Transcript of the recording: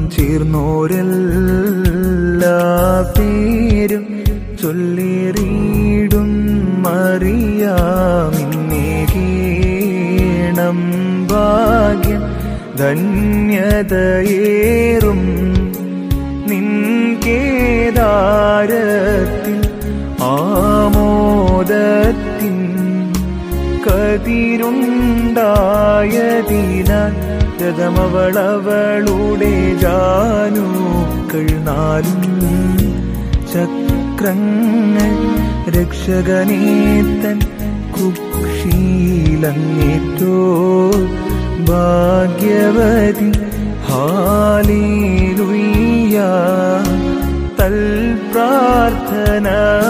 ചേർന്നോരെല്ലാ പേരും ചൊല്ലേറിയിടും മറിയാമിന്നേ കേണം ഭാഗ്യം ധന്യതയേറും നിൻ കേദാരത്തിൽ ആമോദത്തിൻ കതിരുണ്ടായതിനാൽ രഥമവളവളുടെ ജാനൂക്കൾ നാലും ചക്രങ്ങൾ രക്ഷകനേത്തൻ കുക്ഷീലങ്ങേറ്റോ ഭാഗ്യവതി ഹാലേലുയ്യ തൽ പ്രാർത്ഥന